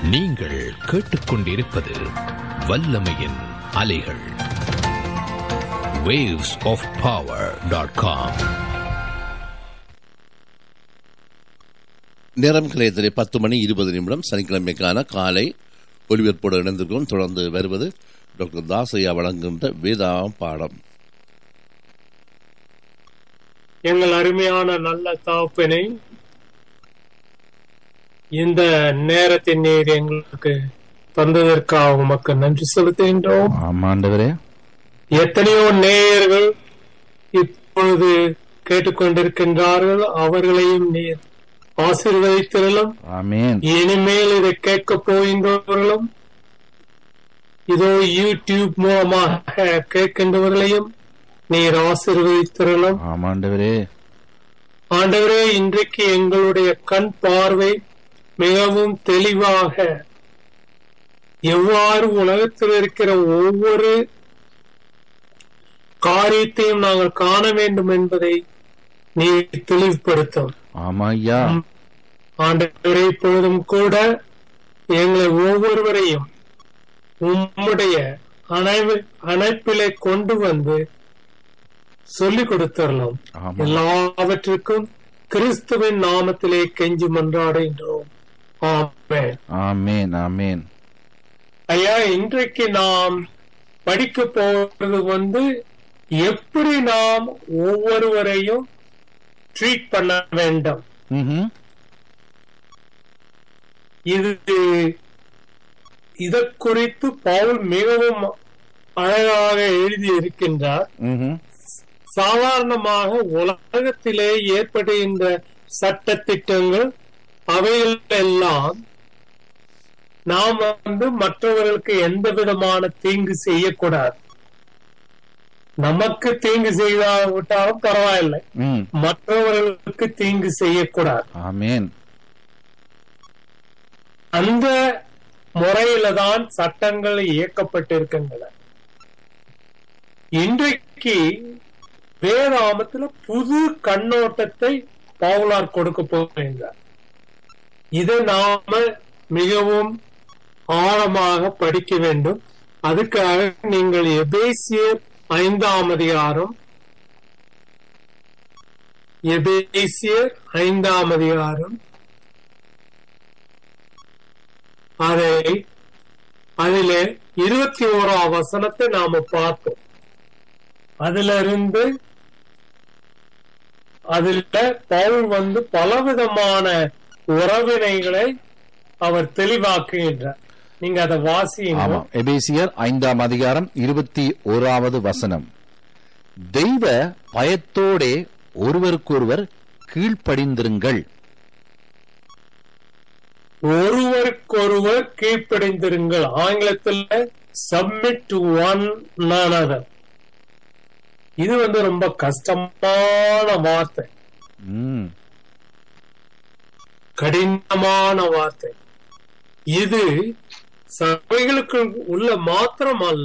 நீங்கள் கேட்டுக்கொண்டிருப்பது வல்லமையின் அலைகள் waves of power.com நேரம் கிளையத்திலே பத்து மணி இருபது நிமிடம் சனிக்கிழமைக்கான காலை ஒலிபரப்போடு இணைந்திருக்கிறோம் தொடர்ந்து வருவது டாக்டர் தாசையா வழங்குகின்ற வேதா பாடம் எங்கள் அருமையான நல்ல தாப்பனை இந்த நேரத்தின் நீர் எங்களுக்கு தந்ததற்காக உமக்கு நன்றி செலுத்துகின்றோம் ஆமாண்டவரே எத்தனையோ நேயர்கள் இப்பொழுது கேட்டுக்கொண்டிருக்கின்றார்கள் அவர்களையும் நீர் ஆசீர்வதித்திரலும் ஆமேன் இனிமேல் இதை கேட்க போகின்றவர்களும் இதோ யூடியூப் மூலமாக கேட்கின்றவர்களையும் நீர் ஆசீர்வதித்திரலும் ஆமாண்டவரே ஆண்டவரே இன்றைக்கு எங்களுடைய கண் பார்வை மிகவும் தெளிவாக எவ்வாறு உலகத்தில் இருக்கிற ஒவ்வொரு காரியத்தையும் நாங்கள் காண வேண்டும் என்பதை நீ தெளிவுபடுத்தும் ஆமா ஐயா ஆண்டவரே இப்பொழுதும் கூட எங்களை ஒவ்வொருவரையும் உம்முடைய அணைவு அணைப்பிலே கொண்டு வந்து சொல்லிக் கொடுத்துடலாம் ஆமா எல்லாவற்றிற்கும் கிறிஸ்துவின் நாமத்திலே கெஞ்சி மன்றாடுகின்றோம் ஆமென் ஆமேன் ஆமேன் ஐயா இன்றைக்கு நாம் படிக்க போறது வந்து எப்படி நாம் ஒவ்வொருவரையும் ட்ரீட் பண்ண வேண்டும் ம்ஹும். இது இத குறித்து பவுல் மிகவும் அழகாக எழுதி இருக்கின்றார் ம்ஹும். சாதாரணமாக உலகத்திலே ஏற்படுகின்ற சட்ட திட்டங்கள் அவைகள் எல்லாம் நாம் வந்து மற்றவர்களுக்கு எந்த விதமான தீங்கு செய்யக்கூடாது நமக்கு தீங்கு செய்தாவிட்டாலும் பரவாயில்லை ம். மற்றவர்களுக்கு தீங்கு செய்யக்கூடாது ஆமேன் அந்த முறையில தான் சட்டங்கள் இயக்கப்பட்டிருக்கின்றன இன்றைக்கு வேதாமத்துல புது கண்ணோட்டத்தை பவுலார் கொடுக்க போகிறார் இதை நாம மிகவும் ஆழமாக படிக்க வேண்டும் அதுக்காக நீங்கள் எபேசியர் ஐந்தாம் அதிகாரம் எபேசியர் ஐந்தாம் அதிகாரம் அதை அதிலே இருபத்தி ஓராம் வசனத்தை நாம பார்த்தோம் அதுல இருந்து அதுல பவுல் வந்து பலவிதமான உறவினைகளை அவர் தெளிவாக்குகின்றார் நீங்க அதை வாசியுங்க ஆமாம் எபேசியர் ஐந்தாம் அதிகாரம் இருபத்தி ஓராவது வசனம் தெய்வ பயத்தோடே ஒருவருக்கொருவர் கீழ்ப்படிந்திருங்கள் ஒருவருக்கொருவர் கீழ்ப்படிந்திருங்கள் ஆங்கிலத்தில் சப்மிட் டு ஒன் another இது வந்து ரொம்ப கஷ்டமான வார்த்தை ம். கடினமான வார்த்தை இது சபைகளுக்கு உள்ள மாத்திரம் அல்ல